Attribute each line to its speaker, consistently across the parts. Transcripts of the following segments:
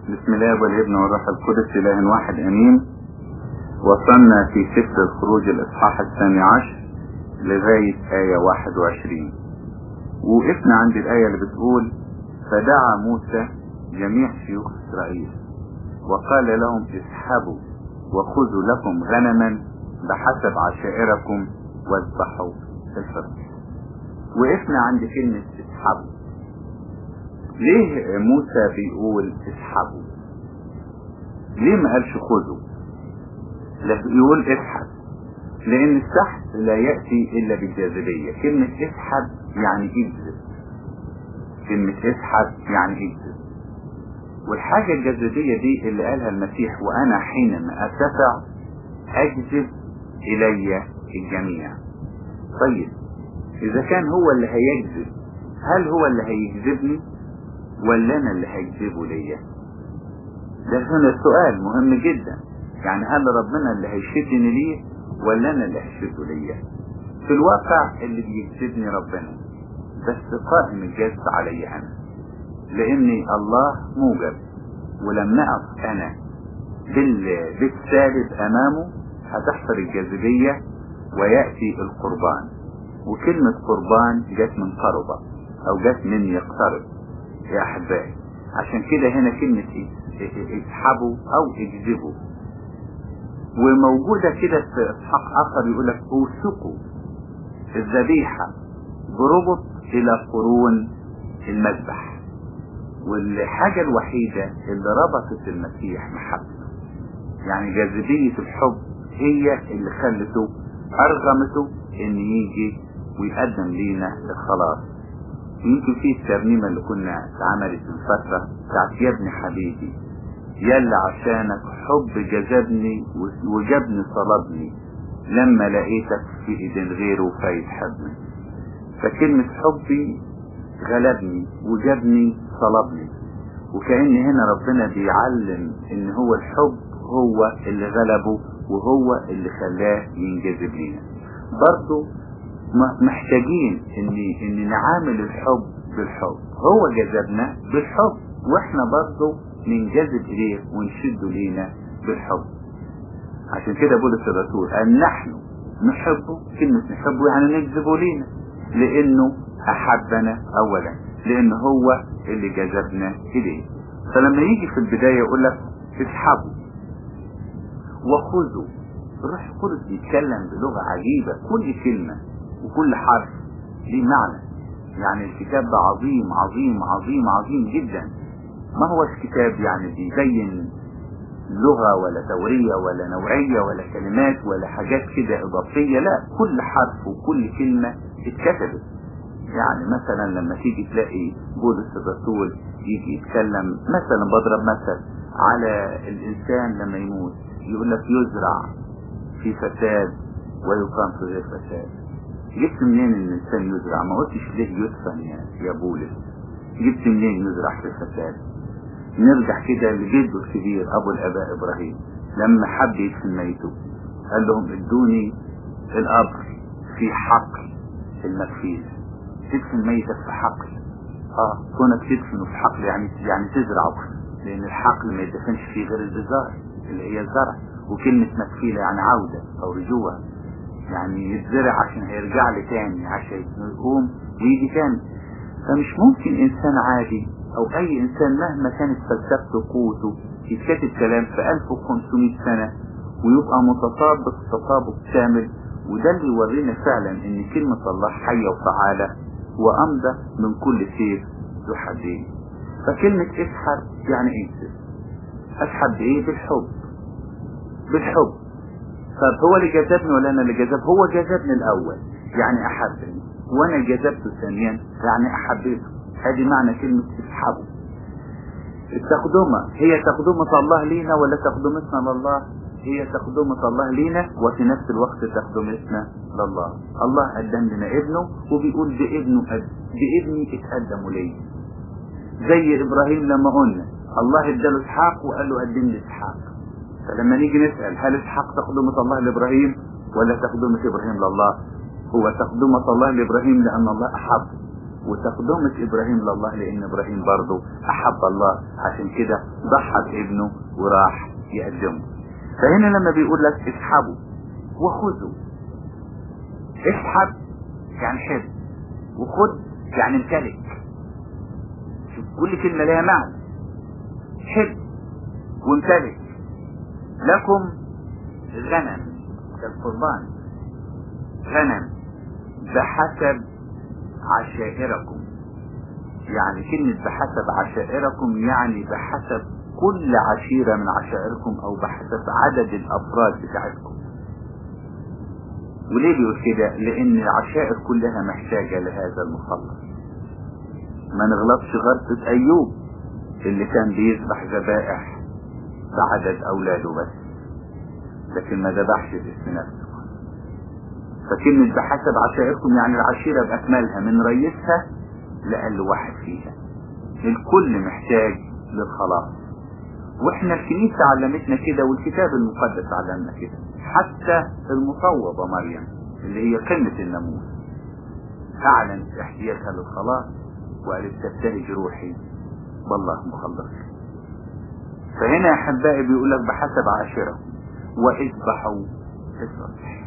Speaker 1: بسم الله والابن والروح القدس إله واحد أمين وصلنا في سفر الخروج الإصحاح الثاني عشر لغاية آية 21 وقفنا عند الآية اللي بتقول فدعا موسى جميع شيوخ إسرائيل وقال لهم اسحبوا وخذوا لكم غنما بحسب عشائركم واذبحوا الفرد وقفنا عند كلمة اسحبوا ليه موسى بيقول اسحبوا ليه ما قالش خذوا لكن يقول اسحب لان السحب لا يأتي الا بالجاذبية كلمة اسحب يعني اجذب كلمة اسحب يعني اجذب والحاجة الجاذبية دي اللي قالها المسيح وانا حينما ارتفع اجذب الي الجميع طيب اذا كان هو اللي هيجذب هل هو اللي هيجذبني ولا انا اللي هيجذبه ليا ده هنا السؤال مهم جدا يعني هل ربنا اللي هيشدني ليه ولا انا اللي هشده ليا في الواقع اللي بيجذبني ربنا بس قائم الجذب علي انا لاني الله موجب ولما اقف انا بالسالب امامه هتحصل الجاذبية ويأتي القربان وكلمة قربان جت من قربة او جت من يقترب يا احبائي عشان كده هنا كلمة اسحبوا او اجذبوا وموجودة كده في اصحاح اخر يقول لك اوثقوا الذبيحة بربط الى قرون المذبح والحاجة الوحيدة اللي ربطت المسيح محبته يعني جاذبية الحب هي اللي خلته ارغمته ان يجي ويقدم لينا الخلاص يمكن في الترنيمة اللي كنا اتعملت من فترة بتاعت يا ابن حبيبي يلا عشانك حب جذبني وجبني صلبني لما لقيتك في ايدين غيره فيتحبني فكلمة حبي غلبني وجبني صلبني وكأن هنا ربنا بيعلم ان هو الحب هو اللي غلبه وهو اللي خلاه ينجذب لينا برضه محتاجين ان ان نعامل الحب بالحب هو جذبنا بالحب واحنا برضه ننجذب اليه ونشده لينا بالحب عشان كده بولس الرسول ان نحن نحبه كلمة نحبه يعني نجذبه لينا لانه احبنا اولا لان هو اللي جذبنا اليه فلما يجي في البداية يقول لك اسحبوا وخذوا الروح القدس بيتكلم بلغة عجيبة كل كلمة وكل حرف ليه معنى يعني الكتاب ده عظيم عظيم عظيم عظيم جدا ما هو الكتاب يعني بيبين لغة ولا تورية ولا نوعية ولا كلمات ولا حاجات كده إضافية لا كل حرف وكل كلمة اتكتبت يعني مثلا لما تيجي تلاقي بولس الرسول يجي يتكلم مثلا بضرب مثل على الإنسان لما يموت يقول لك يزرع في فساد ويقام في غير فساد جبت منين ان الانسان يزرع ما قلتش ليه يدفن يا, يا بولس جبت منين يزرع في فساد نرجع كده لجده الكبير ابو الاباء ابراهيم لما حب يدفن ميته قال لهم ادوني القبر في حقل المكفيل تدفن ميتك في حقل اه كونك تدفنه في حقل يعني يعني تزرعه لان الحقل ما يدفنش فيه غير البذار اللي هي الزرع وكلمة مكفيلة يعني عودة او رجوع يعني يتزرع عشان هيرجع لي تاني عشان يقوم ويجي تاني فمش ممكن انسان عادي او اي انسان مهما كانت فلسفته قوته يتكتب كلام في 1500 سنة ويبقى متطابق تطابق كامل وده اللي يورينا فعلا ان كلمة الله حية وفعالة وامضى من كل سيف ذو حدين فكلمة اسحب يعني اكذب اسحب بايه بالحب بالحب طب هو اللي جذبني ولا انا اللي جذب هو جذبني الاول يعني احبني وانا جذبته ثانيا يعني احبيته هذه معنى كلمة اسحبه التقدمة هي تقدمة الله لينا ولا تقدمتنا لله هي تقدمة الله لينا وفي نفس الوقت تقدمتنا لله الله قدم لنا ابنه وبيقول بابنه بابني اتقدموا لي زي ابراهيم لما قلنا الله اداله اسحاق وقال له قدم لي اسحاق فلما نيجي نسأل هل اسحاق تقدمة الله لابراهيم ولا تقدمة ابراهيم لله هو تقدمة الله لابراهيم لان الله احب وتقدمة ابراهيم لله لان ابراهيم برضه احب الله عشان كده ضحى بابنه وراح يقدمه فهنا لما بيقول لك اسحبوا وخذوا اسحب يعني حب وخذ يعني امتلك شوف كل كلمة لها معنى حب وامتلك لكم غنم كالقربان غنم بحسب عشائركم يعني كلمة بحسب عشائركم يعني بحسب كل عشيرة من عشائركم او بحسب عدد الافراد بتاعتكم وليه بيقول كده لان العشائر كلها محتاجة لهذا المخلص ما نغلطش غلطة ايوب اللي كان بيذبح ذبائح بعدد اولاده بس لكن ما ذبحش باسم نفسه فكلمة بحسب عشائركم يعني العشيرة بأكملها من رئيسها لأقل واحد فيها الكل محتاج للخلاص واحنا الكنيسة علمتنا كده والكتاب المقدس علمنا كده حتى المصوبة مريم اللي هي قمة الناموس اعلنت احتياجها للخلاص وقالت تبتهج روحي والله مخلص فهنا يا احبائي بيقول لك بحسب عاشرهم واذبحوا الصبح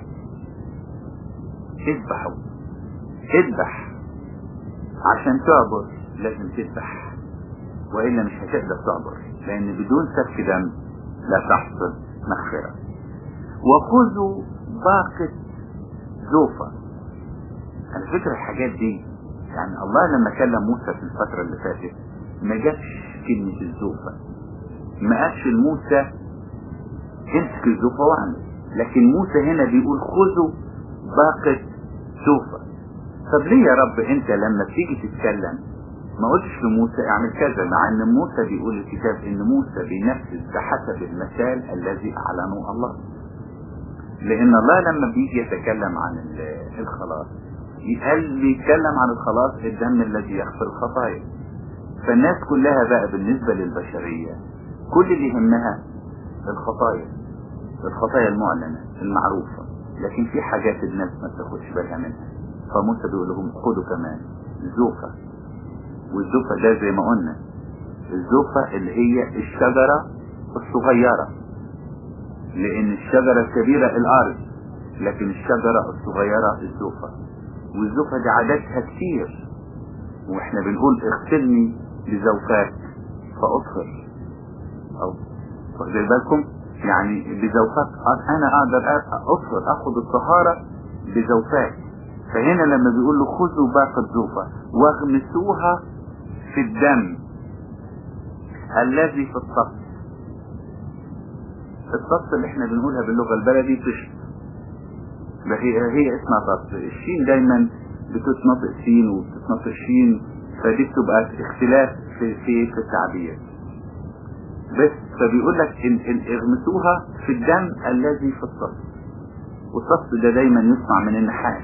Speaker 1: اذبحوا اذبح عشان تعبر لازم تذبح والا مش هتقدر تعبر لان بدون سفك دم لا تحصل مغفرة وخذوا باقة زوفة على فكرة الحاجات دي يعني الله لما كلم موسى في الفترة اللي فاتت ما جابش كلمة الزوفة ما قالش لموسى امسك الزوفة واعمل لكن موسى هنا بيقول خذوا باقة زوفة طب ليه يا رب انت لما بتيجي تتكلم ما قلتش لموسى اعمل كذا مع ان موسى بيقول الكتاب ان موسى بينفذ بحسب المثال الذي اعلنه الله لان الله لما بيجي يتكلم عن الخلاص قال بيتكلم عن الخلاص الدم الذي يغفر الخطايا فالناس كلها بقى بالنسبة للبشرية كل اللي يهمها الخطايا الخطايا المعلنة المعروفة لكن في حاجات الناس ما تاخدش بالها منها فموسى بيقول لهم خدوا كمان زوفة والزوفة ده زي ما قلنا الزوفة اللي هي الشجرة الصغيرة لان الشجرة الكبيرة الارض لكن الشجرة الصغيرة الزوفة والزوفة دي عددها كتير واحنا بنقول اغسلني بزوفات فاطهر او واخدين بالكم يعني بزوفات انا اقدر اطهر اخد الطهارة بزوفات فهنا لما بيقول له خذوا باقة زوفة واغمسوها في الدم الذي في الطقس الطقس اللي احنا بنقولها باللغة البلدي تشت هي, هي اسمها طقس الشين دايما بتتنطق سين وبتتنطق شين فدي بتبقى اختلاف في في, في التعبير بس فبيقول لك ان ان اغمسوها في الدم الذي في الطقس والطقس ده دايما يصنع من النحاس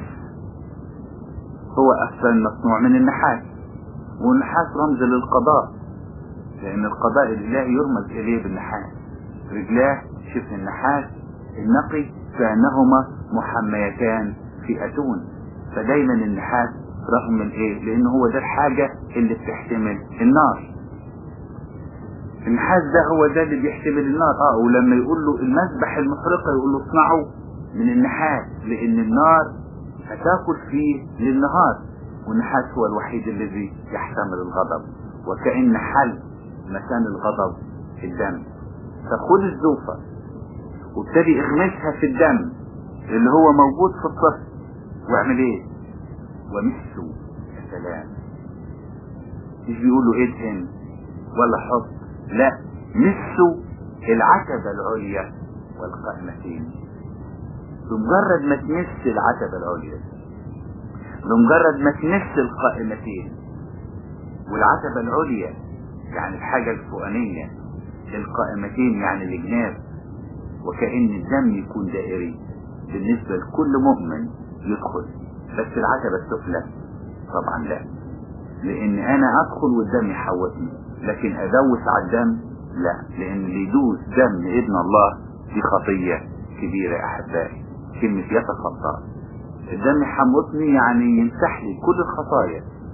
Speaker 1: هو اصلا مصنوع من النحاس والنحاس رمز للقضاء لان القضاء الالهي يرمز اليه بالنحاس رجلاه شبه النحاس النقي كانهما محميتان في اتون فدايما النحاس رغم من ايه لان هو ده الحاجة اللي بتحتمل النار النحاس ده هو ده اللي بيحتمل النار اه ولما يقول له المذبح المحرقة يقول له اصنعه من النحاس لان النار هتاكل فيه للنهار والنحاس هو الوحيد الذي يحتمل الغضب وكأن حل مكان الغضب الدم فخد الزوفة وابتدي اغمسها في الدم اللي هو موجود في الطفل واعمل ايه ومسوا يا سلام مش بيقولوا ادهن ولا حط لا مسوا العتبة العليا والقائمتين بمجرد ما تمس العتبة العليا بمجرد ما تمس القائمتين والعتبة العليا يعني الحاجة الفوقانية القائمتين يعني الجناب وكأن الدم يكون دائري بالنسبة لكل مؤمن يدخل بس العتبة السفلى طبعا لا لان انا ادخل والدم يحوطني لكن ادوس على الدم لا لان اللي يدوس دم ابن الله دي خطية كبيرة يا احبائي كلمة يتخطى الدم يحمطني يعني يمسح لي كل الخطايا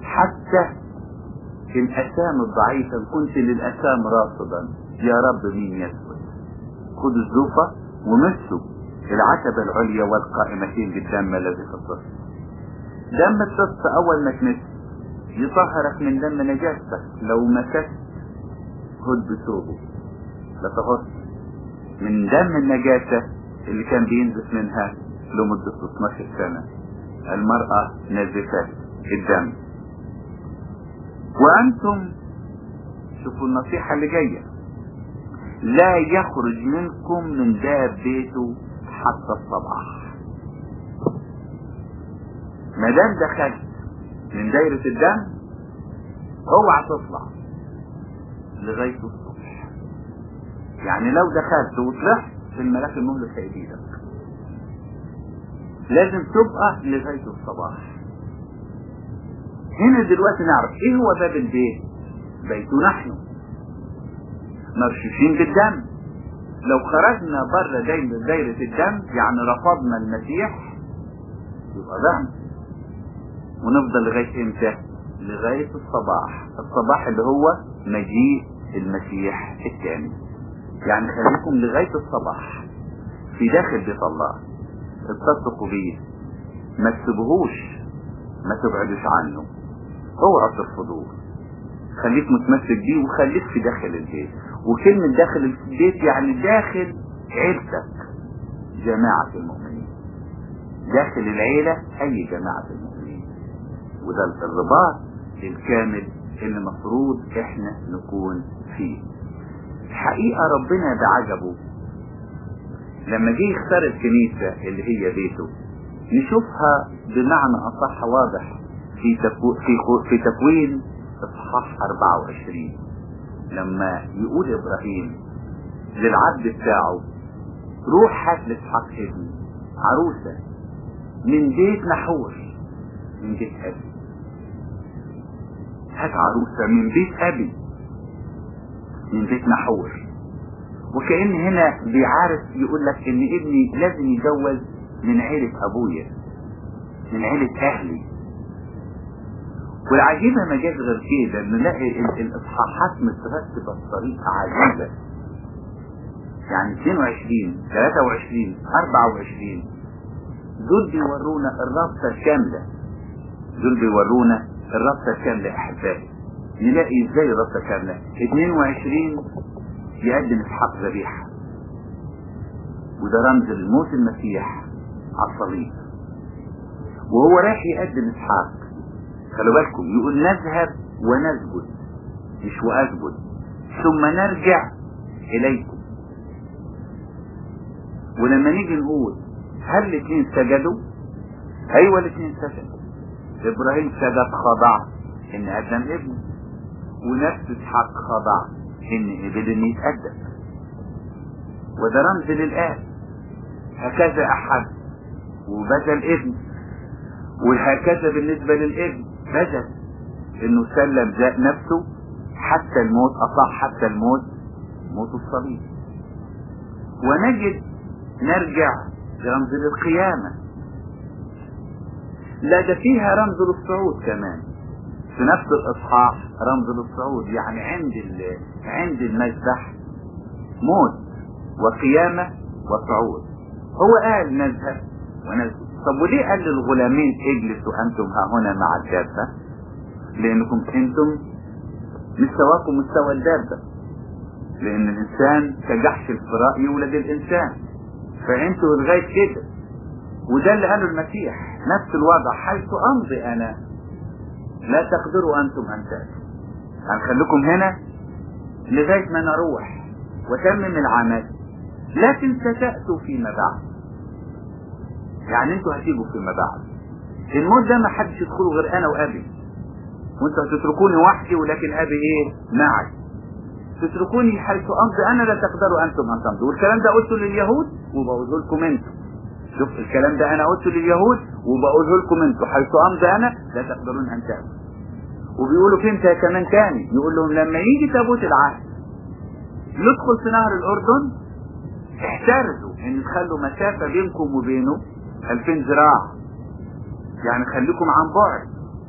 Speaker 1: حتى الأسام الضعيفة كنت للأسام راصدا يا رب مين يسود خدوا الزوفة ومسوا العتبة العليا والقائمتين بالدم الذي في الطفل دم الطفل أول ما تمس يطهرك من دم نجاستك لو مسست هد بثوبه لتغط من دم النجاسة اللي كان بينزف منها لمدة 12 سنة المرأة نزفت الدم وأنتم شوفوا النصيحة اللي جاية لا يخرج منكم من باب بيته حتى الصباح ما دام دخلت من دايرة الدم اوعى تطلع لغاية الصبح يعني لو دخلت وطلعت في الملاك المهلك هيجيلك لازم تبقى لغاية الصباح هنا دلوقتي نعرف ايه هو باب البيت بيت نحن مرشوشين بالدم لو خرجنا بره دايرة, دايرة الدم يعني رفضنا المسيح يبقى دم ونفضل لغاية امتى لغاية الصباح الصباح اللي هو مجيء المسيح الثاني يعني خليكم لغاية الصباح في داخل بيت الله اتصدقوا بيه ما تسيبوهوش ما تبعدوش عنه اوعوا ترفضوه خليك متمسك بيه وخليك في داخل البيت وكلمة داخل البيت يعني داخل عيلتك جماعة المؤمنين داخل العيلة أي جماعة المؤمنين وده الرباط الكامل اللي مفروض احنا نكون فيه الحقيقة ربنا ده عجبه لما جه يختار الكنيسة اللي هي بيته نشوفها بمعنى أصح واضح في تكو في في تكوين اصحاح 24 لما يقول ابراهيم للعبد بتاعه روح هات لاسحاق ابني عروسه من بيت نحور من بيت ابي هات عروسه من بيت ابي من بيت نحور وكأن هنا بيعارف يقول لك ان ابني لازم يتجوز من عيلة ابويا من عيلة اهلي والعجيبة ما جاش غير كده نلاقي الاصحاحات مترتبة بطريقة عجيبة يعني 22 23 24 دول بيورونا الرابطة الكاملة دول بيورونا الرابطة الكاملة احبائي نلاقي ازاي الرابطة كاملة 22 يقدم اسحاق ذبيحة وده رمز لموت المسيح على الصليب وهو رايح يقدم اسحاق خلوا بالكم يقول نذهب ونسجد مش واسجد ثم نرجع اليكم ولما نيجي نقول هل الاثنين سجدوا ايوه الاثنين سجدوا ابراهيم سجد خضع ان قدم ابنه ونفس اسحاق خضع ان قبل ان يتقدم وده رمز للآب هكذا احد وبذل ابن وهكذا بالنسبة للابن بذل انه سلم ذات نفسه حتى الموت اصح حتى الموت موت الصليب ونجد نرجع لرمز للقيامة لا ده فيها رمز للصعود كمان في نفس الاصحاح رمز للصعود يعني عند عند المذبح موت وقيامة وصعود هو قال نذهب ونذهب طب وليه قال للغلامين اجلسوا انتم ها هنا مع الدابة لانكم انتم مستواكم مستوى الدابة لان الانسان كجحش الفراء يولد الانسان فانتوا لغاية كده وده اللي قاله المسيح نفس الوضع حيث امضي انا لا تقدروا انتم ان تأتوا هنخليكم هنا لغاية ما نروح وتمم العمل لكن ستأتوا فيما بعد يعني انتوا هتيجوا فيما بعد الموت ده ما حدش يدخله غير انا وابي وانتوا هتتركوني وحدي ولكن ابي ايه معي تتركوني حيث امضي انا لا تقدروا انتم ان تمضوا والكلام ده قلته لليهود وبقوله لكم انتم شوف الكلام ده انا قلته لليهود وبقوله لكم انتم حيث امضي انا لا تقدرون ان تأتوا وبيقولوا فين كمان تاني يقول لهم لما يجي تابوت العهد يدخل في نهر الاردن احترزوا ان تخلوا مسافة بينكم وبينه 2000 ذراع يعني خليكم عن بعد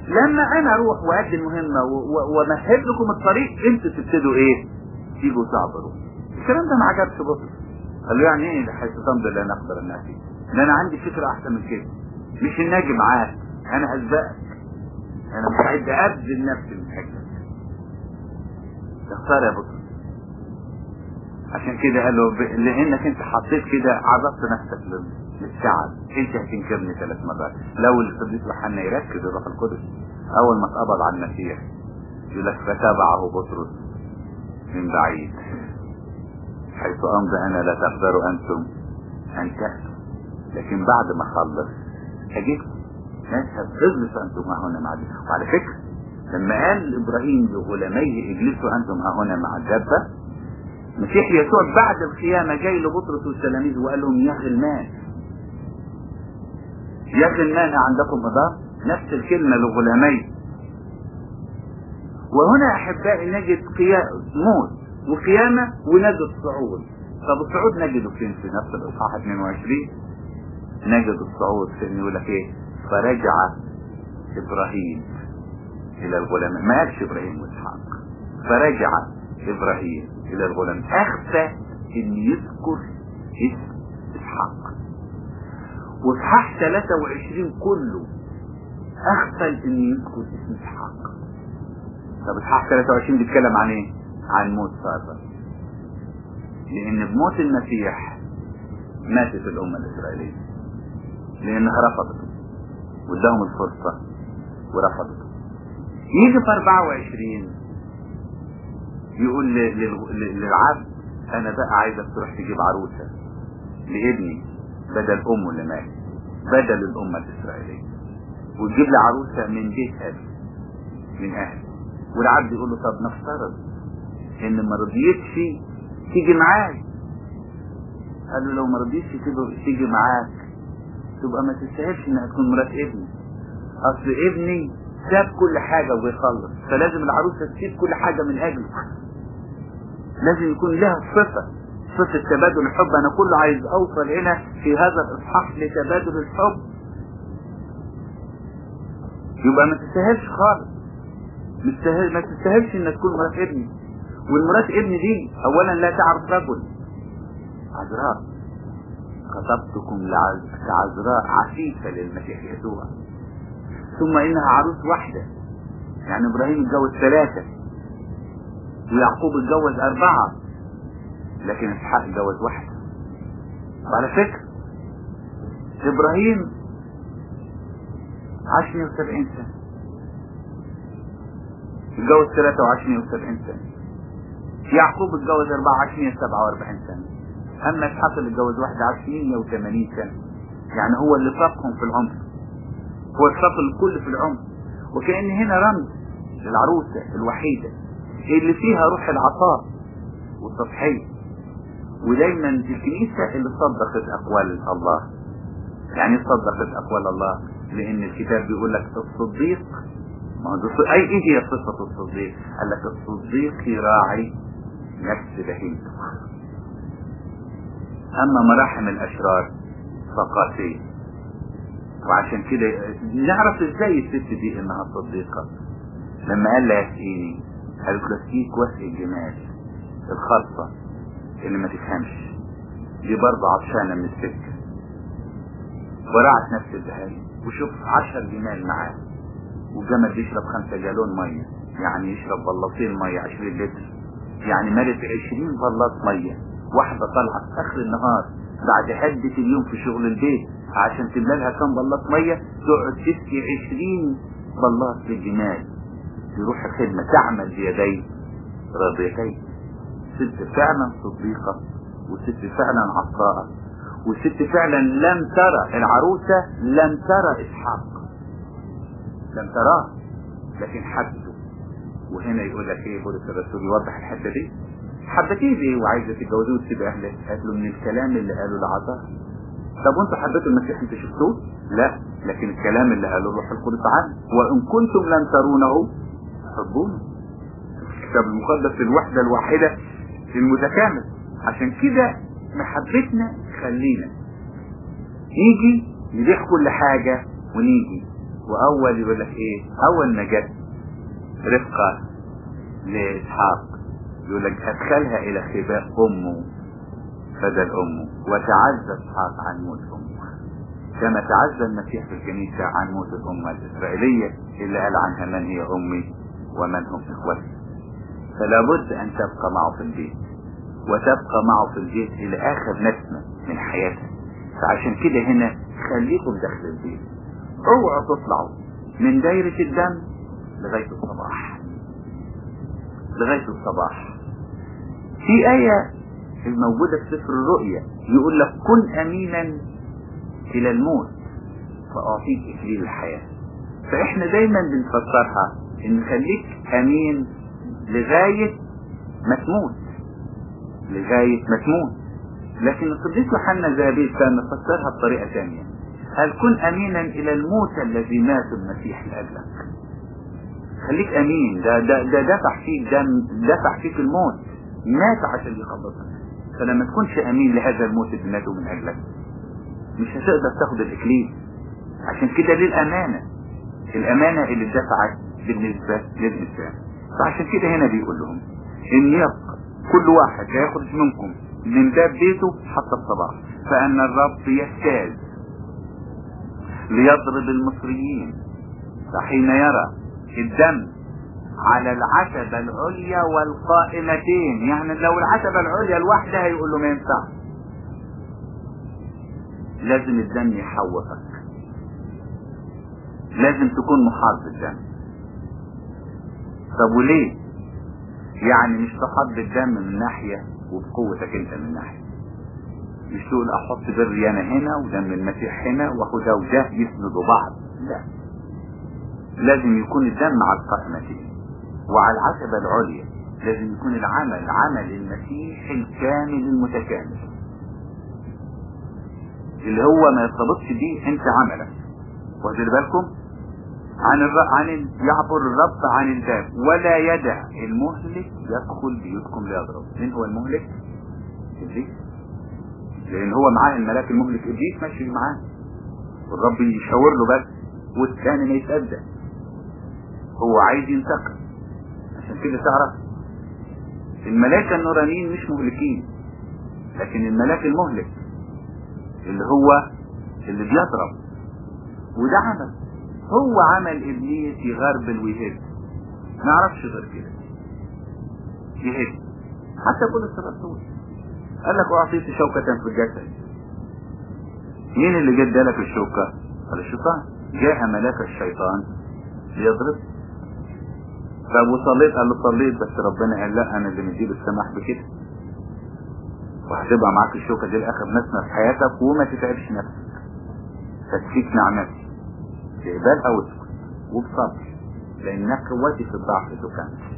Speaker 1: لما انا اروح وادي المهمه وامهد لكم الطريق انتوا تبتدوا ايه تيجوا تعبروا الكلام ده ما عجبش بطرس قال له يعني ايه حيث تمضي لا نقدر ان ناتي ده انا عندي فكره احسن من كده مش الناجي معاك انا هسبقك انا مستعد ابذل نفسي من حاجه تختار يا بطرس عشان كده قال له ب... لانك انت حطيت كده عرضت نفسك للتعب انت هتنكرني ثلاث مرات لو القديس يوحنا يركز الروح القدس اول ما اتقبض على المسيح يقول لك فتابعه بطرس من بعيد حيث امضي انا لا تقدروا انتم ان تاتوا لكن بعد ما اخلص اجيكم نذهب اجلس انتم ها هنا مع الدبة وعلى فكره لما قال ابراهيم لغلاميه اجلسوا انتم ها هنا مع الدبه مسيح يسوع بعد القيامة جاي لبطرس والتلاميذ وقال لهم يا غلمان يا غلمان عندكم إضافة نفس الكلمة لغلامي وهنا أحبائي نجد قيام موت وقيامة ونجد صعود طب الصعود نجده فين في نفس الإصحاح 22 نجد الصعود في إنه يقول لك إيه فرجع إبراهيم إلى الغلام ما قالش إبراهيم وإسحاق فرجع إبراهيم الى الغلام اخفى ان يذكر اسم اسحاق واصحاح 23 كله اخفى ان يذكر اسم اسحاق طب اصحاح 23 بيتكلم عن ايه عن موت سارة لان بموت المسيح ماتت الامة الاسرائيلية لانها رفضته واداهم الفرصة ورفضته يجي في 24 يقول للعبد انا بقى عايزك تروح تجيب عروسة لابني بدل امه اللي مات بدل الامة الاسرائيلية وتجيب لي عروسة من بيت ابي من اهلي والعبد يقول له طب نفترض ان ما رضيتش تيجي معاي قال له لو ما رضيتش تيجي معاك تبقى ما تستاهلش انها تكون مرات ابني اصل ابني ساب كل حاجة وبيخلص فلازم العروسة تسيب كل حاجة من اجله لازم يكون لها صفة صفة تبادل الحب انا كله عايز اوصل هنا في هذا الاصحاح لتبادل الحب يبقى ما تستاهلش خالص مستهل ما تستاهلش انك تكون مرات ابني والمرات ابني دي اولا لا تعرف رجل عذراء خطبتكم كعذراء عفيفة للمسيح يسوع ثم انها عروس واحدة يعني ابراهيم اتجوز ثلاثة ويعقوب اتجوز اربعة لكن اسحاق اتجوز واحدة وعلى فكرة ابراهيم عاش 170 سنة اتجوز ثلاثة وعاش 170 سنة يعقوب اتجوز أربعة عاش 147 سنة أما إسحاق اللي اتجوز واحدة عاش 180 سنة يعني هو اللي فاقهم في العمر هو الفاق الكل في العمر وكأن هنا رمز للعروسة الوحيدة اللي فيها روح العطاء والتضحية ودايما الكنيسة اللي صدقت أقوال الله يعني صدقت أقوال الله لأن الكتاب بيقول لك الصديق ما هو أي إيه هي صفة الصديق؟ قال لك الصديق يراعي نفس بهيمته أما مراحم الأشرار فقاسية وعشان كده نعرف ازاي الست دي انها صديقة لما قال لها اسقيني قالت له اسقيك واسقي الجمال الخرصة اللي ما تفهمش دي برضه عطشانة من السكة ورعت نفس البهايم وشوف عشر جمال معاه والجمل بيشرب خمسة جالون مية يعني يشرب بلاطين مية عشرين لتر يعني ملت عشرين بلاط مية واحدة طالعة في اخر النهار بعد هدة اليوم في شغل البيت عشان تملى لها كام بلاط مية تقعد تسقي عشرين بلاط للجمال يروح الخدمة تعمل بيدي راضيتين ست فعلا صديقة وست فعلا عطاءة وست فعلا لم ترى العروسة لم ترى اسحاق لم تراه لكن حبته وهنا يقول لك ايه بولس الرسول يوضح الحته دي حبتيه ليه وعايزه تتجوزيه وتسيب اهلك قال له من الكلام اللي قاله العطاء طب وانتوا حبيتوا المسيح انت شفتوه لا لكن الكلام اللي قاله الروح القدس عنه وان كنتم لن ترونه تحبونه الكتاب المقدس الوحده الواحده المتكامل عشان كده محبتنا خلينا نيجي نبيع كل حاجه ونيجي واول يقول لك ايه اول ما جت رفقة لاسحاق يقول لك ادخلها الى خباء امه بدل امه وتعزى اسحاق عن موت امه كما تعزى المسيح في الكنيسة عن موت الامة الاسرائيلية اللي قال عنها من هي امي ومن هم اخوتي فلا بد ان تبقى معه في البيت وتبقى معه في البيت الى اخر نسمة من حياته فعشان كده هنا خليكم داخل البيت اوعوا تطلعوا من دايرة الدم لغاية الصباح لغاية الصباح في آية الموجودة في سفر الرؤيا يقول لك كن أمينا إلى الموت فأعطيك إكليل الحياة فإحنا دايما بنفسرها إن خليك أمين لغاية ما تموت لغاية ما تموت لكن القديس يوحنا الذهبي كان مفسرها بطريقة ثانية قال كن أمينا إلى الموت الذي مات المسيح لأجلك خليك أمين ده ده ده دفع فيك ده دفع فيك الموت مات عشان يخلصك فلما تكونش أمين لهذا الموت اللي ماته من أجلك مش هتقدر تاخد الإكليل عشان كده ليه الأمانة الأمانة اللي اتدفعت بالنسبة للإنسان فعشان كده هنا بيقول لهم إن يبقى كل واحد لا يخرج منكم من باب بيته حتى الصباح فأن الرب يجتاز ليضرب المصريين فحين يرى الدم على العتبة العليا والقائمتين يعني لو العتبة العليا لوحدها يقول له ما ينفعش لازم الدم يحوطك لازم تكون محاط بالدم طب وليه يعني مش تحط بالدم من ناحية وبقوتك انت من ناحية مش تقول احط بري انا هنا ودم المسيح هنا واخدها وده يسندوا بعض لا لازم يكون الدم على القائمتين وعلى العتبة العليا لازم يكون العمل عمل المسيح الكامل المتكامل اللي هو ما يرتبطش بيه انت عملك واخد بالكم عن الر... عن ال... يعبر الرب عن الباب ولا يدع المهلك يدخل بيوتكم ليضرب مين هو المهلك ابليس لان هو معاه الملاك المهلك ابليس ماشي معاه والرب يشاور له بس والثاني ما يصدق هو عايز ينتقم عشان كده تعرف الملائكة النورانيين مش مهلكين لكن الملاك المهلك اللي هو اللي بيضرب وده عمل هو عمل ابليس يغربل ويهد ما يعرفش غير كده يهد حتى بولس الرسول قال لك اعطيت شوكة في الجسد مين اللي جد لك الشوكة قال الشيطان جاء ملاك الشيطان ليضرب طب وصليت قال له صليت بس ربنا قال لا انا اللي مديله السماح بكده وهتبقى معاك الشوكة دي لاخر نسمة في حياتك وما تتعبش نفسك تكفيك نعمتي بإقبال أو اسكت وبصبر لأنك قوتي في الضعف تكمل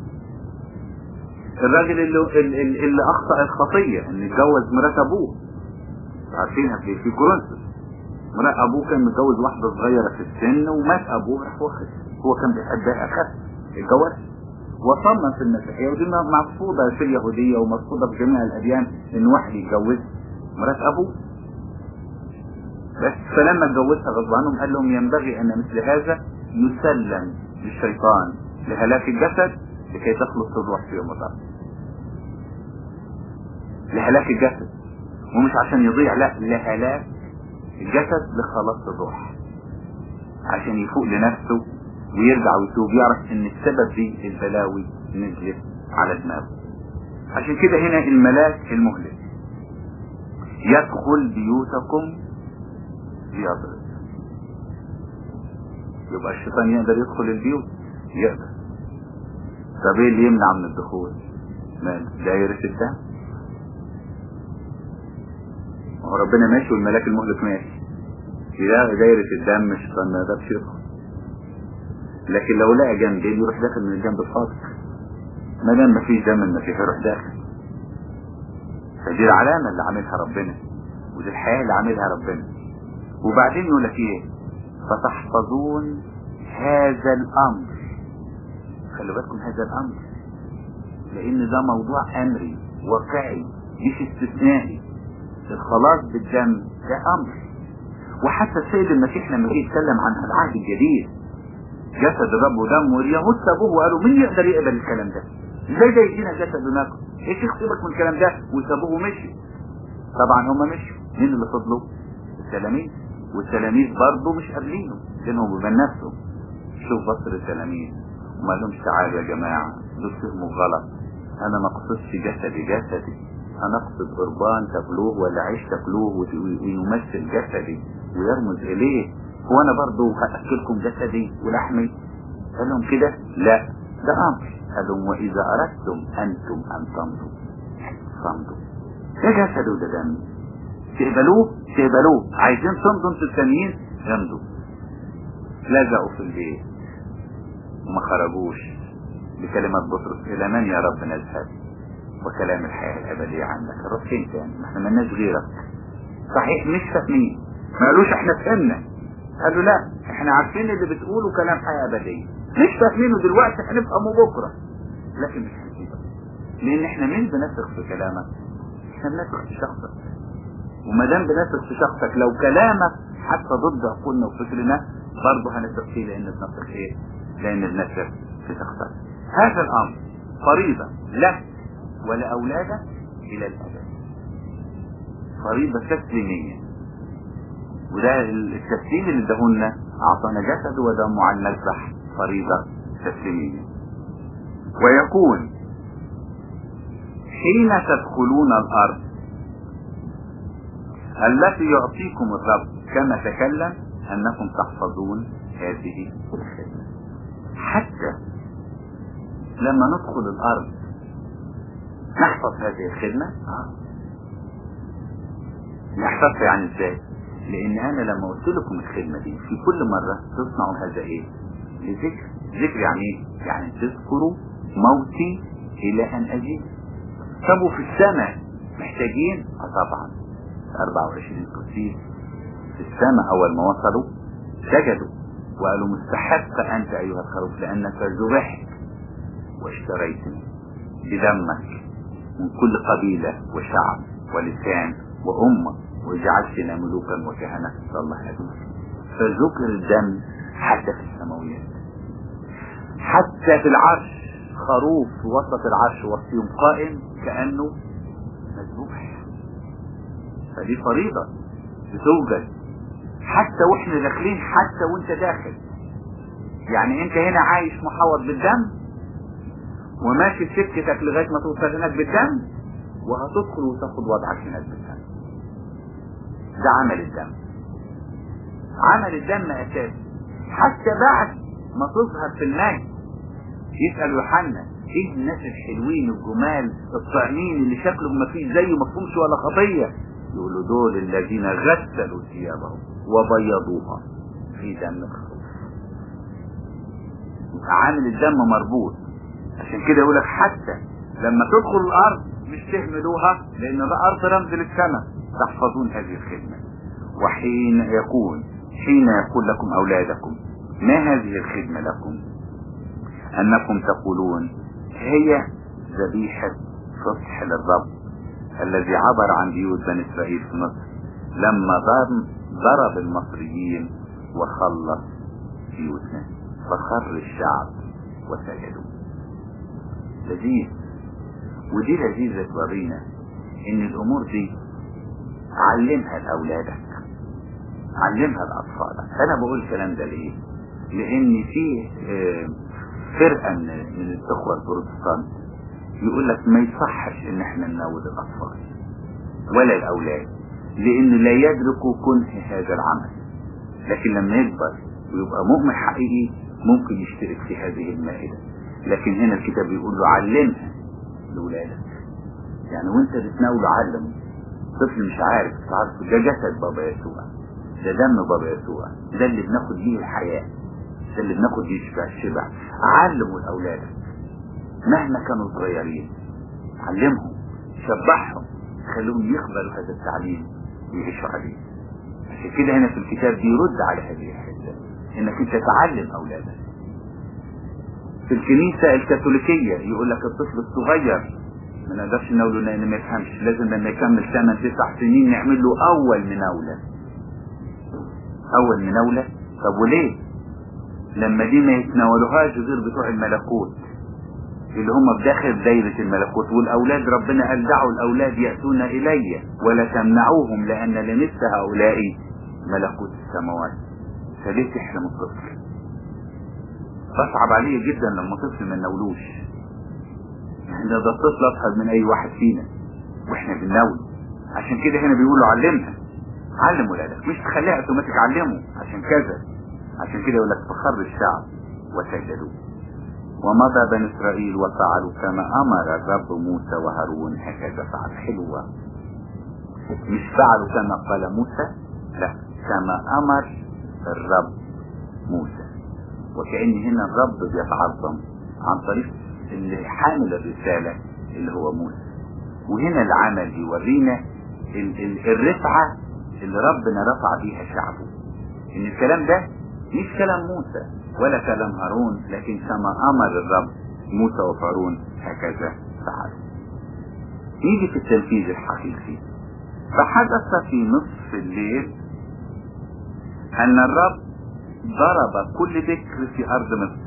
Speaker 1: الراجل اللي, اللي, اللي أخطأ الخطية إن اتجوز مرات أبوه عارفينها في في كورنثوس مرات أبوه كان متجوز واحدة صغيرة في السن ومات أبوه راح واخد هو كان بيحبها أخف اتجوز وصمم في المسيحية ودي مرفوضة في اليهودية ومرفوضة في جميع الأديان إن واحد يتجوز مرات أبوه بس فلما اتجوزها غصب عنهم قال لهم ينبغي ان مثل هذا يسلم للشيطان لهلاك الجسد لكي تخلص الروح في يوم الرب لهلاك الجسد ومش عشان يضيع لا لهلاك الجسد لخلاص الروح عشان يفوق لنفسه ويرجع ويتوب يعرف ان السبب دي البلاوي نزلت على دماغه عشان كده هنا الملاك المهلك يدخل بيوتكم يضرب يبقى الشيطان يقدر يدخل البيوت يقدر طب ايه اللي يمنع من الدخول مال دايرة الدم هو ربنا ماشي والملاك المهلك ماشي يلاقي دايرة الدم الشيطان ما يقدرش يدخل لكن لو لقى جنبين يروح داخل من الجنب الفاضي ما دام مفيش دم المسيح يروح داخل فدي العلامة اللي عاملها ربنا ودي الحياة اللي عاملها ربنا وبعدين يقول لك ايه فتحفظون هذا الامر خلوا بالكم هذا الامر لان ده موضوع امري واقعي مش استثنائي الخلاص بالدم ده امر وحتى السيد المسيح لما جه يتكلم عن العهد الجديد جسد الرب ودمه اليهود سابوه وقالوا مين يقدر يقبل الكلام ده ازاي ده يدينا جسد وناكل ايه شيخ سيبك من الكلام ده وسابوه ومشي طبعا هم مشوا مين اللي فضلوا التلاميذ والتلاميذ برضه مش قابلينه بينهم وبين نفسهم شوف بصر التلاميذ وما لهمش تعالوا يا جماعة دول فهموا غلط انا ما اقصدش جسدي جسدي انا اقصد قربان تاكلوه ولا عيش تاكلوه ويمثل جسدي ويرمز اليه هو انا برضه هاكلكم جسدي ولحمي قال لهم كده لا ده امر قال لهم واذا اردتم انتم ان تمضوا فامضوا ده جسد وده دم تقبلوه تقبلوه عايزين تمضوا انتوا التانيين امضوا لزقوا في البيت وما خرجوش بكلمة بطرس إلى من يا رب نذهب وكلام الحياة الأبدية عندك الرب فين تاني ما احنا مالناش غيرك صحيح مش فاهمين ما قالوش احنا فهمنا قالوا لا احنا عارفين اللي بتقوله كلام حياة أبدية مش فاهمينه دلوقتي هنفهمه بكرة لكن مش هنسيبك لأن احنا مين بنثق في كلامك احنا بنثق في شخصك وما دام بنثق في شخصك لو كلامك حتى ضد عقولنا وفكرنا برضه هنثق فيه لأن بنثق ايه؟ لأن بنثق في شخصك هذا الأمر فريضة لك ولأولادك إلى الأبد فريضة تسليمية وده التسليم اللي ادهولنا أعطانا جسد ودمه على المذبح فريضة تسليمية ويكون حين تدخلون الأرض التي يعطيكم الرب كما تكلم أنكم تحفظون هذه الخدمة حتى لما ندخل الأرض نحفظ هذه الخدمة آه. نحفظها يعني ازاي لان انا لما قلت لكم الخدمة دي في كل مرة تصنعوا هذا ايه لذكر ذكر يعني ايه يعني تذكروا موتي الى ان اجيب طب وفي السماء محتاجين اه طبعا 24 قسيس في السماء اول ما وصلوا سجدوا وقالوا مستحق انت ايها الخروف لانك ذبحت واشتريتني بدمك من كل قبيلة وشعب ولسان وأمة وجعلتنا ملوكا وكهنة الله أجمل فذكر الدم حتى في السماويات حتى في العرش خروف في وسط العرش وسطهم قائم كأنه مذبوح فدي فريضة بتوجد حتى واحنا داخلين حتى وانت داخل يعني انت هنا عايش محوط بالدم وماشي في سكتك لغاية ما توصل هناك بالدم وهتدخل وتاخد وضعك هناك بالدم ده عمل الدم عمل الدم اساسي حتى بعد ما تظهر في المجد يسأل يوحنا ايه الناس الحلوين الجمال الطعمين اللي شكلهم ما فيش زيه ما فيهمش ولا خطية يقولوا دول الذين غسلوا ثيابهم وبيضوها في دم الخروف عامل الدم مربوط عشان كده يقول لك حتى لما تدخل الارض مش تهملوها لان ده ارض رمز للسماء تحفظون هذه الخدمة وحين يكون حين يقول لكم اولادكم ما هذه الخدمة لكم انكم تقولون هي ذبيحة صفح للرب الذي عبر عن بيوت بني اسرائيل في مصر لما ضرب المصريين وخلص بيوتنا فخر الشعب وسجدوا لذيذ ودي لذيذة تورينا ان الامور دي علمها لاولادك علمها لاطفالك انا بقول الكلام ده ليه لان في فرقة من, من الاخوة البروتستانت يقول لك ما يصحش ان احنا ننود الاطفال ولا الاولاد لان لا يدركوا كنه هذا العمل لكن لما يكبر ويبقى مؤمن حقيقي ممكن يشترك في هذه المائدة لكن هنا الكتاب بيقول له علمها لولادك يعني وانت بتناوله علمه طفل مش عارف مش عارف ده جسد بابا يسوع ده دم بابا يسوع ده اللي بناخد بيه الحياة ده اللي بناخد بيه الشبع الشبع علموا لاولادك مهما كانوا صغيرين علمهم شبعهم خلوهم يقبلوا هذا التعليم ويعيشوا عليه عشان كده هنا في الكتاب بيرد على هذه الحته انك انت تعلم اولادك في الكنيسة الكاثوليكية يقول لك الطفل الصغير ما نقدرش نقوله لان ما يفهمش لازم لما يكمل 8 9 سنين نعمل له اول مناولة اول مناولة طب وليه لما دي ما يتناولوهاش غير بتوع الملكوت اللي هم بداخل دايرة الملكوت والأولاد ربنا قال دعوا الأولاد يأتون إلي ولا تمنعوهم لأن لمثل هؤلاء ملكوت السماوات فليه تحرم الطفل تصعب عليه جدا لما طفل ما نولوش احنا ده الطفل أصغر من أي واحد فينا واحنا بننول عشان كده هنا بيقولوا علمها علم ولادك مش تخليها اوتوماتيك علمه عشان كذا عشان كده يقول لك فخر الشعب وسجدوا ومضى بني إسرائيل وفعلوا كما أمر الرب موسى وهارون هكذا فعل حلوة مش فعلوا كما قال موسى لا كما أمر الرب موسى وكأن هنا الرب بيتعظم عن طريق اللي حامل الرسالة اللي هو موسى وهنا العمل يورينا ال ال الرفعة اللي ربنا رفع بيها شعبه ان الكلام ده مش كلام موسى ولا كلام هارون لكن كما امر الرب موسى وفارون هكذا فعل نيجي في التنفيذ الحقيقي فحدث في نصف الليل ان الرب ضرب كل بكر في ارض مصر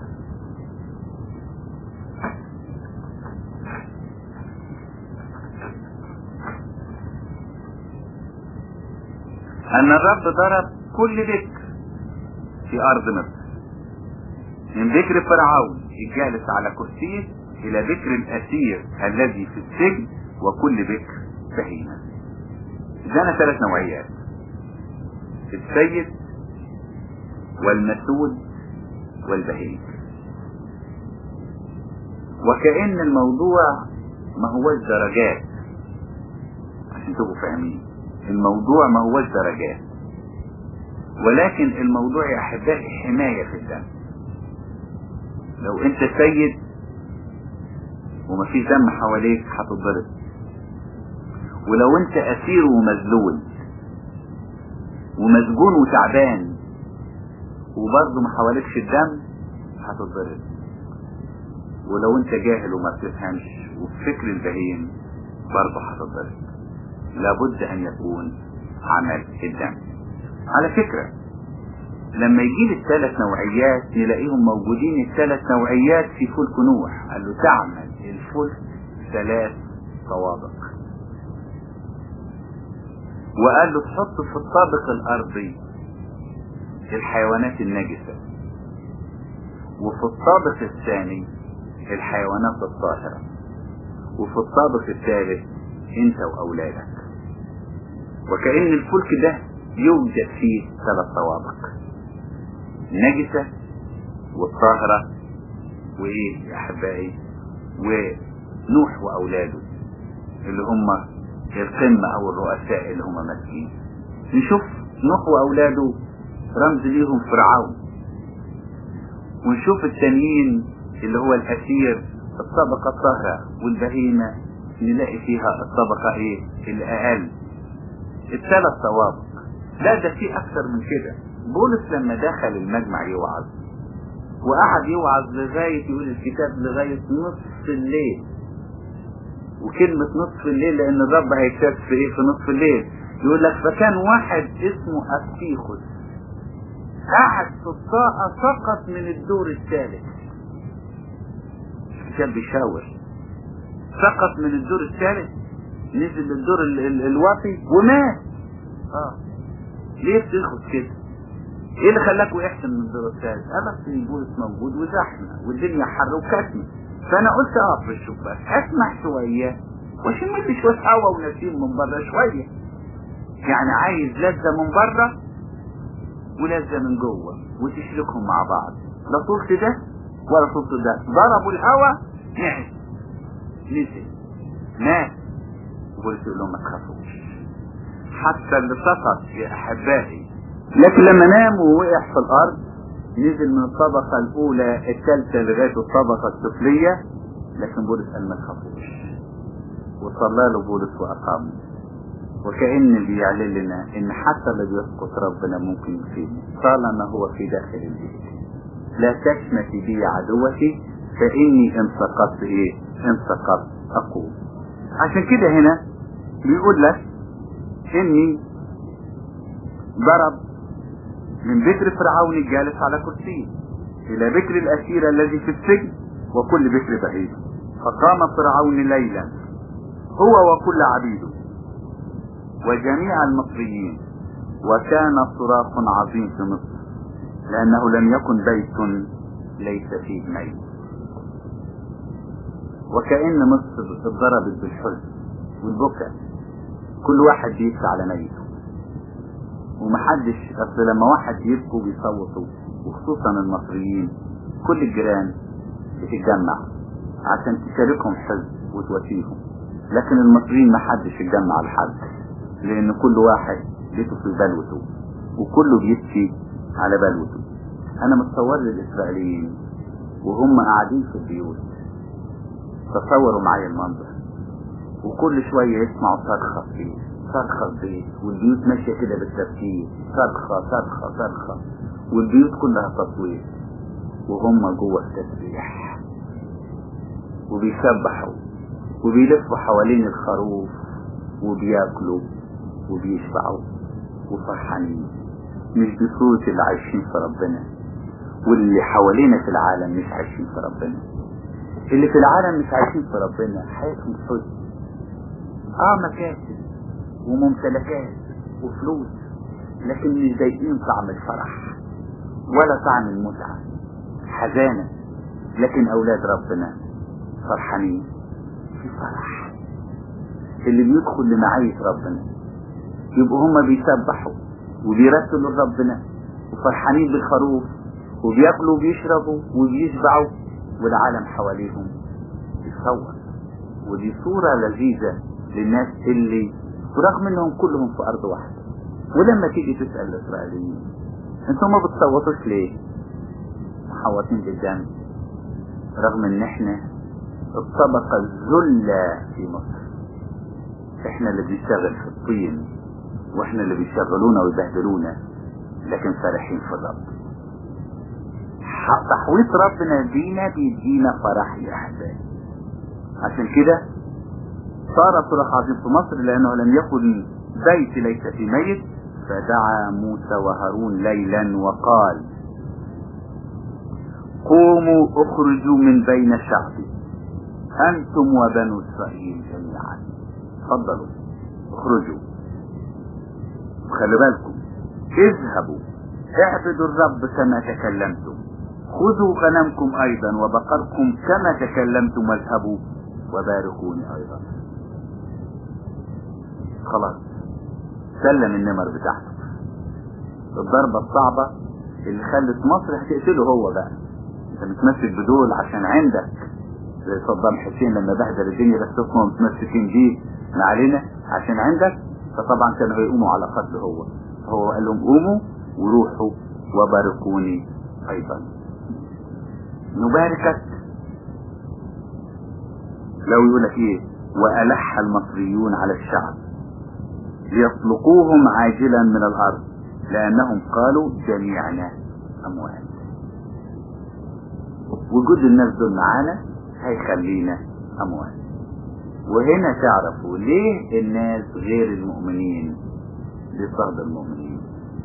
Speaker 1: ان الرب ضرب كل بكر في ارض مصر من بكر فرعون الجالس على كرسيه الى بكر الاسير الذي في السجن وكل بكر بهيمة ادانا ثلاث نوعيات السيد والمسود والبهيم وكأن الموضوع ما هوش درجات عشان تبقوا فاهمين الموضوع ما هوش درجات ولكن الموضوع يا احبائي حماية في الدم لو انت سيد ومفيش دم حواليك هتتضرب ولو انت اسير ومذلول ومسجون وتعبان وبرضه ما حواليكش الدم هتتضرب ولو انت جاهل وما بتفهمش وفي فكر البهيم برضه هتتضرب لابد ان يكون عمل الدم على فكرة لما يجيب الثلاث نوعيات نلاقيهم موجودين الثلاث نوعيات في فلك نوح قال له تعمل الفلك ثلاث طوابق وقال له تحط في الطابق الارضي الحيوانات النجسة وفي الطابق الثاني الحيوانات الطاهرة وفي الطابق الثالث انت واولادك وكأن الفلك ده يوجد فيه ثلاث طوابق النجسة والطاهرة وايه يا احبائي ونوح واولاده اللي هم القمة او الرؤساء اللي هم ماسكين نشوف نوح واولاده رمز ليهم فرعون ونشوف التانيين اللي هو الاسير الطبقة الطاهرة والبهيمة نلاقي فيها الطبقة ايه الاقل الثلاث طوابق لا ده في اكثر من كده بولس لما دخل المجمع يوعظ وقعد يوعظ لغاية يقول الكتاب لغاية نصف الليل وكلمة نصف الليل لان الرب هيكتب في ايه في نصف الليل يقول لك فكان واحد اسمه أفتيخوس قعد في الطاقة سقط من الدور الثالث الكتاب بيشاور سقط من الدور الثالث نزل للدور ال ال الواطي ومات اه ليه بتاخد كده ايه اللي خلاك وقعت من الدور الثالث قال لك البولس موجود وزحمه والدنيا حر وكتمه فانا قلت اقف في الشباك اسمع شويه واشم لي شويه هوا ونسيم من بره شويه يعني عايز لذه من بره ولذه من جوه وتشركهم مع بعض لا طولت ده ولا طولت ده ضربوا الهوا نعس نزل مات وقلت لهم ما تخافوش حتى اللي سقط يا احبائي لكن لما نام ووقع في الارض نزل من الطبقة الاولى الثالثة لغاية الطبقة السفلية لكن بولس قال ما تخافوش وصلى له بولس واقامه وكأن بيعلن لنا ان حتى اللي بيسقط ربنا ممكن يصيبه طالما هو في داخل البيت لا تشمتي بي عدوتي فاني ان سقطت ايه ان سقطت اقوم عشان كده هنا بيقول لك اني ضرب من بكر فرعون الجالس على كرسيه إلى بكر الأسير الذي في السجن وكل بكر بعيد فقام فرعون ليلا هو وكل عبيده وجميع المصريين وكان صراخ عظيم في مصر لأنه لم يكن بيت ليس فيه ميت وكأن مصر اتضربت بالحزن والبكاء كل واحد بيبكي على ميته ومحدش اصل لما واحد يبكوا بيصوتوا وخصوصا المصريين كل الجيران بتتجمع عشان تشاركهم حزن وتواسيهم لكن المصريين محدش يتجمع لحد لان كل واحد بيته في بلوته وكله بيبكي على بلوته انا متصور للاسرائيليين وهم قاعدين في البيوت تصوروا معايا المنظر وكل شوية يسمعوا صرخة في صرخة في بيت والبيوت ماشية كده بالترتيب صرخة صرخة صرخة والبيوت كلها تصوير وهم جوه التسبيح وبيسبحوا وبيلفوا حوالين الخروف وبياكلوا وبيشبعوا وفرحانين مش بصورة اللي عايشين في ربنا واللي حوالينا في العالم مش عايشين في ربنا اللي في العالم مش عايشين في ربنا حياتهم حزن اه مكاسب وممتلكات وفلوس لكن مش ضايقين طعم الفرح ولا طعم المتعة حزانة لكن اولاد ربنا فرحانين في فرح اللي بيدخل لمعية ربنا يبقوا هما بيسبحوا وبيرتلوا لربنا وفرحانين بالخروف وبياكلوا وبيشربوا وبيشبعوا والعالم حواليهم يتصور ودي صورة لذيذة للناس اللي ورغم انهم كلهم في ارض واحدة ولما تيجي تسأل الاسرائيليين انتم ما بتصوتوش ليه محوطين بالدم رغم ان احنا الطبقة الذلة في مصر احنا اللي بنشتغل في الطين واحنا اللي بيشغلونا ويبهدلونا لكن فرحين في الرب تحويط ربنا بينا بيدينا فرح يا احبابي عشان كده صار صراخ عظيم في مصر لانه لم يكن بيت ليس في ميت فدعا موسى وهارون ليلا وقال قوموا اخرجوا من بين شعبي انتم وبنو اسرائيل جميعا تفضلوا اخرجوا خلي بالكم اذهبوا اعبدوا الرب كما تكلمتم خذوا غنمكم ايضا وبقركم كما تكلمتم واذهبوا وباركوني ايضا خلاص سلم النمر بتاعته الضربة الصعبة اللي خلت مصر هتقتله هو بقى انت متمسك بدول عشان عندك زي صدام حسين لما بهدل الدنيا بس هم متمسكين بيه ما علينا عشان عندك فطبعا كانوا هيقوموا على قتله هو هو قال لهم قوموا وروحوا وباركوني ايضا نباركك لو يقول لك ايه والح المصريون على الشعب ليطلقوهم عاجلا من الارض لانهم قالوا جميعنا اموات وجود الناس دول معانا هيخلينا اموات وهنا تعرفوا ليه الناس غير المؤمنين بيصطهد المؤمنين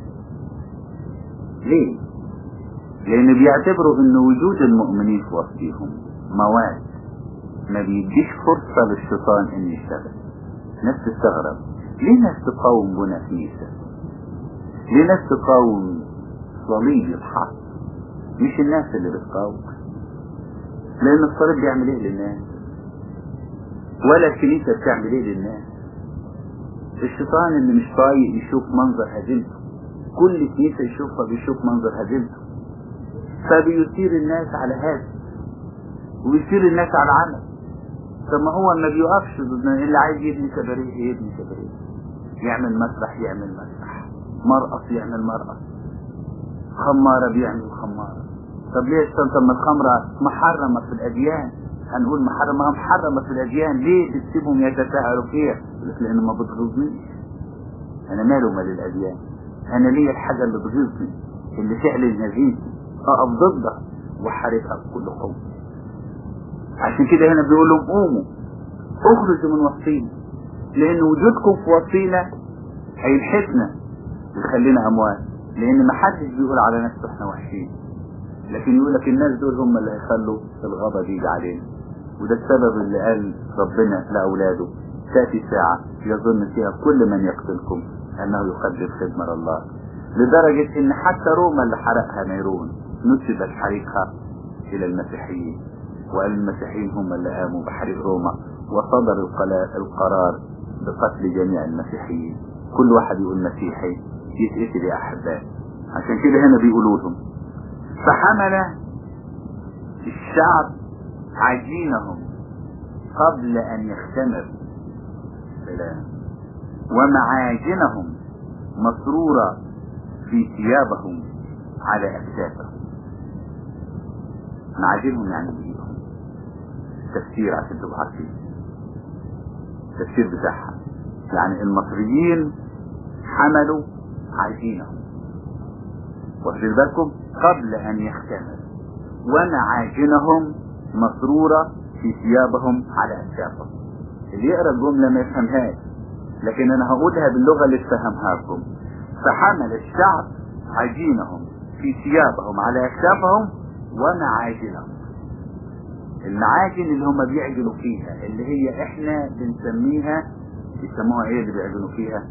Speaker 1: ليه لان بيعتبروا ان وجود المؤمنين في وسطهم مواد ما بيديش فرصة للشيطان ان يشتغل ناس تستغرب ليه ناس تقاوم بنا كنيسة ليه ناس تقاوم صليب الحق مش الناس اللي بتقاوم لان الصليب بيعمل ايه للناس ولا الكنيسة بتعمل ايه للناس الشيطان اللي مش طايق يشوف منظر هزيمته كل كنيسة يشوفها بيشوف منظر هزيمته فبيثير الناس على هذا ويثير الناس على عمل طب ما هو ما بيوقفش اللي عايز يبني كباريه يبني كباريه يعمل مسرح يعمل مسرح مرقص يعمل مرقص خمارة بيعمل خمارة طب ليش طب ما الخمرة محرمة في الأديان هنقول محرمة محرمة في الأديان ليه تسيبهم يتساهلوا فيها لك لأن ما بتغيظنيش أنا ماله مال الأديان أنا ليا الحاجة اللي تغيظني اللي تعلن نزيتي أقف ضدها وحاربها بكل قوة عشان كده هنا بيقول لهم قوموا اخرجوا من وسطينا لأن وجودكم في وسطينا هيلحسنا ويخلينا أموات لان محدش بيقول على نفسه احنا وحشين لكن يقول لك الناس دول هم اللي هيخلوا الغضب يجي علينا وده السبب اللي قال ربنا لأولاده تأتي ساعة يظن فيها كل من يقتلكم أنه يقدم خدمة لله لدرجة إن حتى روما اللي حرقها نيرون نسبت حريقها إلى المسيحيين وقال المسيحيين هم اللي قاموا بحريق روما وصدر القرار بقتل جميع المسيحيين كل واحد يقول مسيحي يتقتل يا أحبائي عشان كده هنا بيقولوا لهم فحمل الشعب عجينهم قبل أن يختمر سلام ومعاجنهم مسرورة في ثيابهم على أكتافهم معاجنهم يعني بإيدهم تفسير عشان تبقى عارفين التفسير بتاعها يعني المصريين حملوا عجينهم واخدين بالكم قبل أن يختمر ومعاجنهم مسرورة في ثيابهم على أكتافهم اللي يقرأ الجملة ما يفهمهاش لكن أنا هقولها باللغة اللي تفهمها لكم فحمل الشعب عجينهم في ثيابهم على أكتافهم ومعاجنهم المعاجن اللي هم بيعجنوا فيها اللي هي احنا بنسميها بيسموها ايه اللي بيعجنوا فيها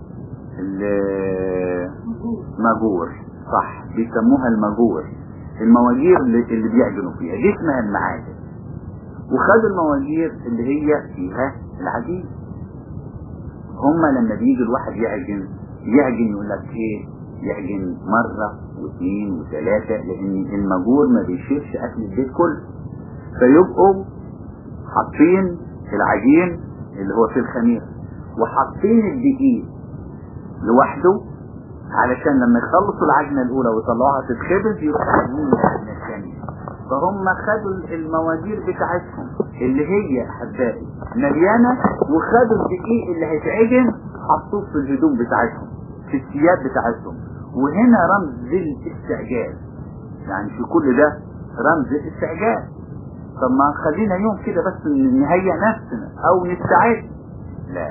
Speaker 1: المجور صح بيسموها المجور المواجير اللي, اللي بيعجنوا فيها دي اسمها المعاجن وخدوا المواجير اللي هي فيها العجين هما لما بيجي الواحد يعجن يعجن يقول لك ايه يعجن مرة واثنين وثلاثة لان المجور ما بيشيلش اكل البيت كله فيبقوا حاطين العجين اللي هو في الخميرة وحاطين الدقيق لوحده علشان لما يخلصوا العجنة الأولى ويطلعوها تتخبز يروحوا عاملين العجنة الثانية فهم خدوا الموادير بتاعتهم اللي هي أحبائي مليانة وخدوا الدقيق اللي هيتعجن حطوه في الهدوم بتاعتهم في الثياب بتاعتهم وهنا رمز للاستعجال يعني في كل ده رمز الاستعجال طب ما خلينا يوم كده بس نهيئ نفسنا او نستعد لا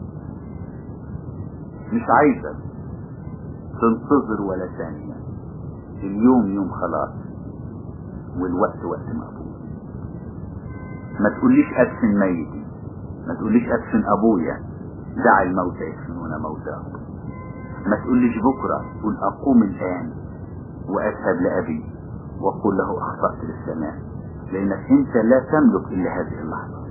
Speaker 1: مش عايزة تنتظر ولا ثانية اليوم يوم خلاص والوقت وقت مقبول ما تقوليش ادفن ميتي ما تقوليش ادفن ابويا دع الموت يدفنون موتاهم ما تقوليش بكرة قول اقوم الان واذهب لابي واقول له اخطأت للسماء لانك انت لا تملك الا هذه اللحظة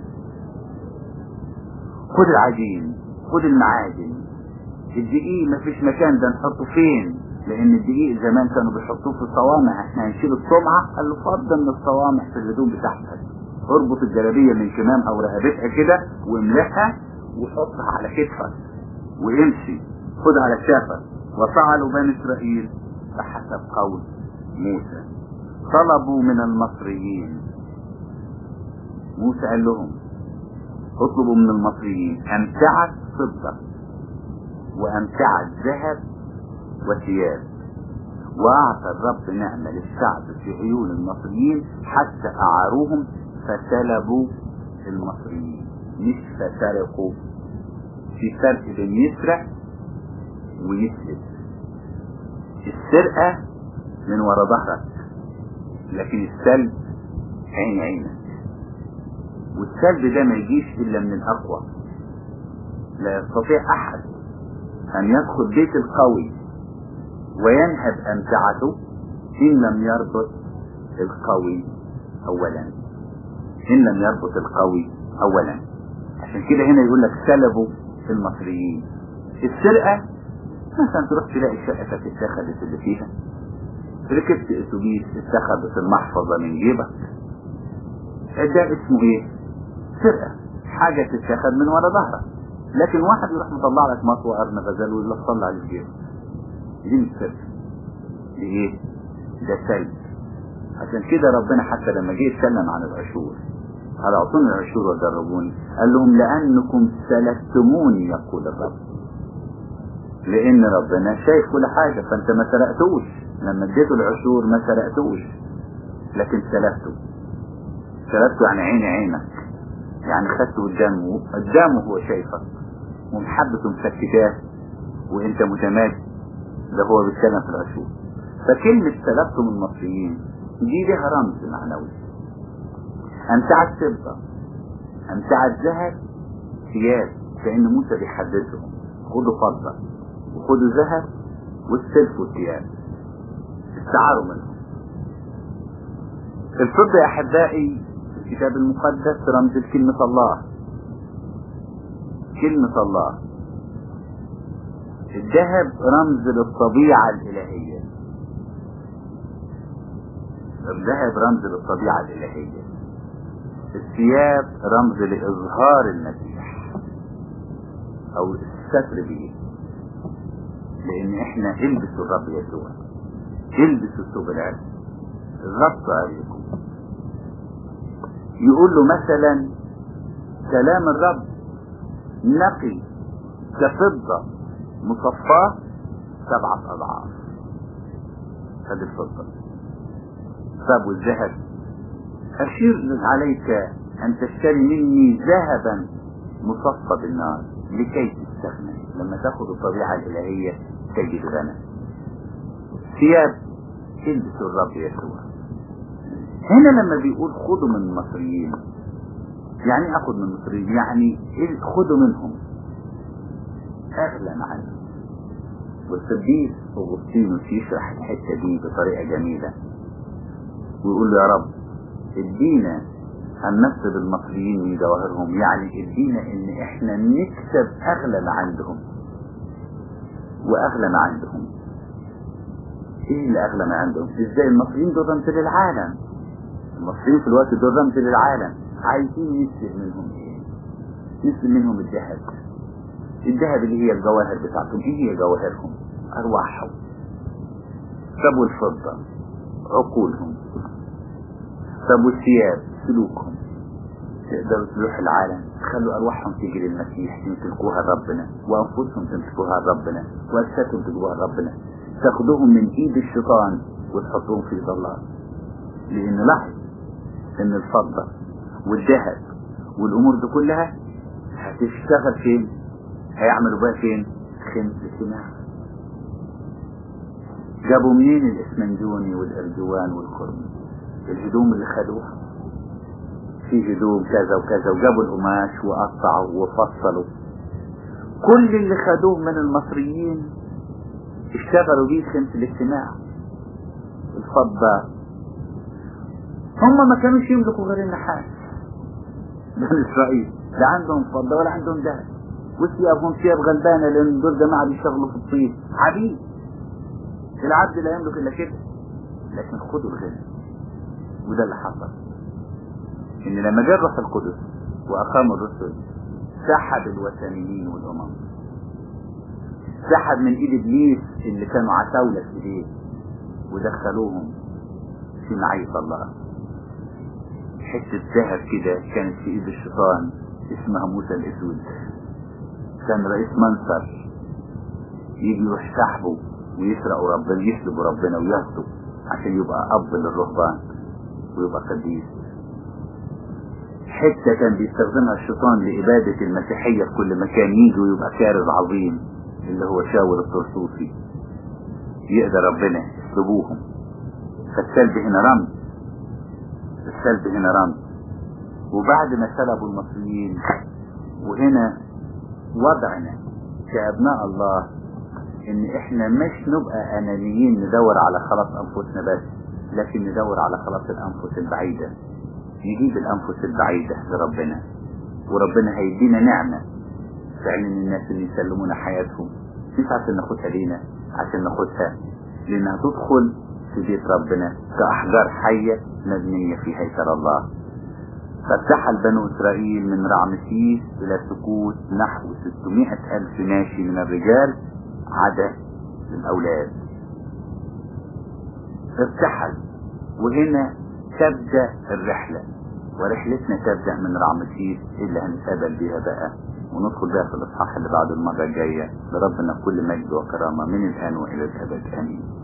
Speaker 1: خد العجين خد المعادن الدقيق ما فيش مكان ده نحطه فين لان الدقيق زمان كانوا بيحطوه في الصوامع احنا هنشيل الصمعة قال له فضل من الصوامع في الهدوم بتاعتك اربط الجلابية من كمام او رقبتها كده واملحها وحطها على كتفك وامشي خدها على شافك وفعلوا بني اسرائيل بحسب قول موسى طلبوا من المصريين موسى قال لهم اطلبوا من المصريين امتعة فضة وامتعة ذهب وثياب واعطى الرب نعمة للشعب في عيون المصريين حتى اعاروهم فسلبوا المصريين مش فسرقوا في فرق بين يسرق ويسلب السرقة من ورا ظهرك لكن السلب عين عينك والسلب ده ما يجيش الا من الاقوى لا يستطيع احد ان يدخل بيت القوي وينهب امتعته ان لم يربط القوي اولا ان لم يربط القوي اولا عشان كده هنا يقول لك سلبوا المصريين السرقة مثلا تروح تلاقي شقتك اتخذت اللي فيها ركبت اتوبيس اتخذت المحفظة من جيبك ده اسمه ايه سرقة حاجة تتاخد من ورا ظهرك لكن واحد يروح مطلع لك مطوى قرن غزال ويقول لك طلع لي جيبك دي مش سرقة دي ايه ده سلب عشان كده ربنا حتى لما جه يتكلم عن العشور قال اعطوني العشور وجربوني قال لهم لانكم سلكتموني يقول الرب لان ربنا شايف كل حاجة فانت ما سرقتوش لما اديته العشور ما سرقتوش لكن سلكته سلكته يعني عيني عينك يعني خدته قدامه قدامه هو شايفك ومحبته مسكتاه وانت متمادي ده هو بيتكلم في العشور فكلمة سلبتم المصريين دي لها رمز معنوي أمتعة فضة أمتعة ذهب ثياب كأن موسى بيحدثهم خدوا فضة وخدوا ذهب واستلفوا الثياب استعاروا منهم الفضة يا أحبائي في الكتاب المقدس رمز لكلمة الله كلمة الله الذهب رمز للطبيعة الإلهية الذهب رمز للطبيعة الإلهية الثياب رمز لإظهار المسيح أو الستر به لأن إحنا البسوا الرب يسوع البسوا الثوب العلم غطوا عليكم يقول له مثلا كلام الرب نقي كفضة مصفاة سبعة أضعاف هذه الفضة طب والذهب أشير عليك أن تشتري مني ذهبا مصفى بالنار لكي تستغنى لما تاخذ الطبيعة الإلهية تجد غنى ثياب تلبس الرب يسوع هنا لما بيقول خذوا من المصريين يعني اخذ من المصريين يعني خذوا منهم اغلى عنهم والقديس اغسطينوس يشرح الحته دي بطريقه جميله ويقول له يا رب ادينا ان نكسب المصريين من جواهرهم يعني ادينا ان احنا نكسب اغلى ما عندهم واغلى ما عندهم ايه اللي اغلى ما عندهم ازاي المصريين دول رمز للعالم المصريين في الوقت دول رمز للعالم عايزين نسلب منهم ايه نسلب منهم الذهب الذهب اللي هي الجواهر بتاعتهم ايه هي جواهرهم ارواحهم طب والفضة عقولهم طب والثياب سلوكهم تقدروا تروح العالم تخلوا ارواحهم تيجي للمسيح تمسكوها ربنا وانفسهم تمسكوها ربنا واجسادهم تجيبوها ربنا تاخدوهم من ايد الشيطان وتحطوهم في ايد الله لان لاحظ ان الفضة والذهب والامور دي كلها هتشتغل فين هيعملوا بقى فين خمس اجتماع جابوا منين الاسمنجوني والارجوان والكرم الهدوم اللي خدوها في هدوم كذا وكذا وجابوا القماش وقطعوا وفصلوا كل اللي خدوه من المصريين اشتغلوا بيه خمس الاجتماع الفضة هم ما كانوش يملكوا غير النحاس بني اسرائيل لا عندهم فضة ولا عندهم ذهب وثيابهم ثياب غلبانة لان دول جماعة بيشتغلوا في الطين عبيد العبد لا يملك الا كده لكن خدوا الغنى وده اللي حصل ان لما جاء الروح القدس واقام الرسل سحب الوثنيين والامم سحب من ايد ابليس اللي كانوا عتاولة في ايديه ودخلوهم في معية الله حتة ذهب كده كانت في ايد الشيطان اسمها موسى الاسود كان رئيس منصر يجي يروح سحبه ويسرقوا ربنا يسلبوا ربنا وياخدوا عشان يبقى اب للرهبان ويبقى قديس حتة كان بيستخدمها الشيطان لإبادة المسيحية في كل مكان يجي ويبقى كارث عظيم اللي هو شاول الطرسوسي يقدر ربنا يسلبوهم فالسلب هنا رمز السلب هنا رمز وبعد ما سلبوا المصريين وهنا وضعنا كأبناء الله ان احنا مش نبقى انانيين ندور على خلاص انفسنا بس لكن ندور على خلاص الانفس البعيدة نجيب الانفس البعيدة لربنا وربنا هيدينا نعمة فعلا الناس اللي يسلمونا حياتهم مش عشان ناخدها لينا عشان ناخدها لانها تدخل في بيت ربنا كأحجار حية مبنية في هيكل الله فارتحل بنو إسرائيل من رعمسيس إلى سكوت نحو 600 ألف ماشي من الرجال عدا الأولاد ارتحل وهنا تبدأ الرحلة ورحلتنا تبدأ من رعمسيس اللي هنتقابل بيها بقى وندخل بقى في الإصحاح اللي بعد المرة الجاية لربنا كل مجد وكرامة من الآن وإلى الأبد آمين